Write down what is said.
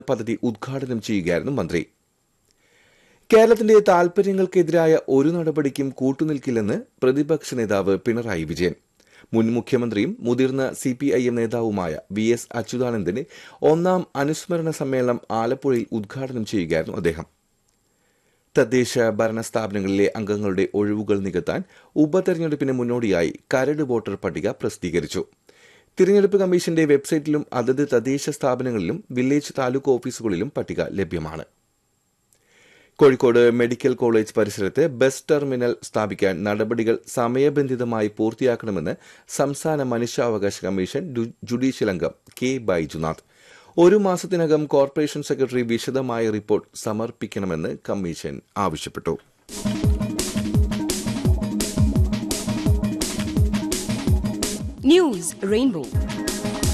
പദ്ധതി ഉദ്ഘാടനം ചെയ്യുകയായിരുന്നു മന്ത്രി കേരളത്തിന്റെ താൽപര്യങ്ങൾക്കെതിരായ ഒരു നടപടിക്കും കൂട്ടുനിൽക്കില്ലെന്ന് പ്രതിപക്ഷ നേതാവ് പിണറായി വിജയൻ മുൻ മുഖ്യമന്ത്രിയും മുതിർന്ന സി പി ഐ എം നേതാവുമായ വി എസ് അച്യുതാനന്ദന്റെ ഒന്നാം അനുസ്മരണ സമ്മേളനം ആലപ്പുഴയിൽ ഉദ്ഘാടനം ചെയ്യുകയായിരുന്നു അദ്ദേഹം തദ്ദേശ ഭരണ സ്ഥാപനങ്ങളിലെ അംഗങ്ങളുടെ ഒഴിവുകൾ നികത്താൻ ഉപതെരഞ്ഞെടുപ്പിന് മുന്നോടിയായി കരട് വോട്ടർ പട്ടിക പ്രസിദ്ധീകരിച്ചു തിരഞ്ഞെടുപ്പ് കമ്മീഷന്റെ വെബ്സൈറ്റിലും അതത് തദ്ദേശ സ്ഥാപനങ്ങളിലും വില്ലേജ് താലൂക്ക് ഓഫീസുകളിലും പട്ടിക ലഭ്യമാണ് കോഴിക്കോട് മെഡിക്കൽ കോളേജ് പരിസരത്ത് ബസ് ടെർമിനൽ സ്ഥാപിക്കാൻ നടപടികൾ സമയബന്ധിതമായി പൂർത്തിയാക്കണമെന്ന് സംസ്ഥാന മനുഷ്യാവകാശ കമ്മീഷൻ ജു- ജുഡീഷ്യൽ അംഗം കെ ബൈജുനാഥ് ഒരു മാസത്തിനകം കോർപ്പറേഷൻ സെക്രട്ടറി വിശദമായ റിപ്പോർട്ട് സമർപ്പിക്കണമെന്ന് കമ്മീഷൻ ആവശ്യപ്പെട്ടു News Rainbow.